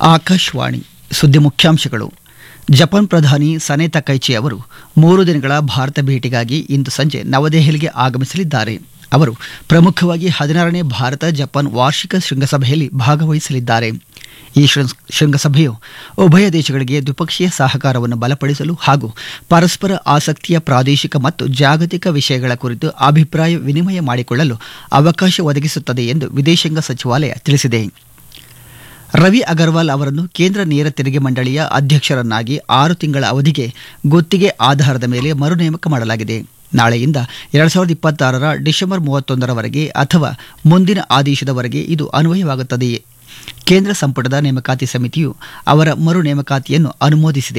ಆಕಾಶವಾಣಿ ಸುದ್ದಿ ಮುಖ್ಯಾಂಶಗಳು ಜಪಾನ್ ಪ್ರಧಾನಿ ಸನೆ ತಕೈಚಿ ಅವರು ಮೂರು ದಿನಗಳ ಭಾರತ ಭೇಟಿಗಾಗಿ ಇಂದು ಸಂಜೆ ನವದೆಹಲಿಗೆ ಆಗಮಿಸಲಿದ್ದಾರೆ ಅವರು ಪ್ರಮುಖವಾಗಿ ಹದಿನಾರನೇ ಭಾರತ ಜಪಾನ್ ವಾರ್ಷಿಕ ಶೃಂಗಸಭೆಯಲ್ಲಿ ಭಾಗವಹಿಸಲಿದ್ದಾರೆ ಈ ಶೃಂಗ್- ಶೃಂಗಸಭೆಯು ಉಭಯ ದೇಶಗಳಿಗೆ ದ್ವಿಪಕ್ಷೀಯ ಸಹಕಾರವನ್ನು ಬಲಪಡಿಸಲು ಹಾಗೂ ಪರಸ್ಪರ ಆಸಕ್ತಿಯ ಪ್ರಾದೇಶಿಕ ಮತ್ತು ಜಾಗತಿಕ ವಿಷಯಗಳ ಕುರಿತು ಅಭಿಪ್ರಾಯ ವಿನಿಮಯ ಮಾಡಿಕೊಳ್ಳಲು ಅವಕಾಶ ಒದಗಿಸುತ್ತದೆ ಎಂದು ವಿದೇಶಾಂಗ ಸಚಿವಾಲಯ ತಿಳಿಸಿದೆ ರವಿ ಅಗರ್ವಾಲ್ ಅವರನ್ನು ಕೇಂದ್ರ ನೇರ ತೆರಿಗೆ ಮಂಡಳಿಯ ಅಧ್ಯಕ್ಷರನ್ನಾಗಿ ಆರು ತಿಂಗಳ ಅವಧಿಗೆ ಗುತ್ತಿಗೆ ಆಧಾರದ ಮೇಲೆ ಮರು ನೇಮಕ ಮಾಡಲಾಗಿದೆ ನಾಳೆಯಿಂದ ಎರಡ್ ಸಾವಿರದ ಇಪ್ಪತ್ತಾರರ ಡಿಸೆಂಬರ್ ಮೂವತ್ತೊಂದರವರೆಗೆ ಅಥವಾ ಮುಂದಿನ ಆದೇಶದವರೆಗೆ ಇದು ಅನ್ವಯವಾಗುತ್ತದೆ ಕೇಂದ್ರ ಸಂಪುಟದ ನೇಮಕಾತಿ ಸಮಿತಿಯು ಅವರ ಮರು ನೇಮಕಾತಿಯನ್ನು ಅನುಮೋದಿಸಿದೆ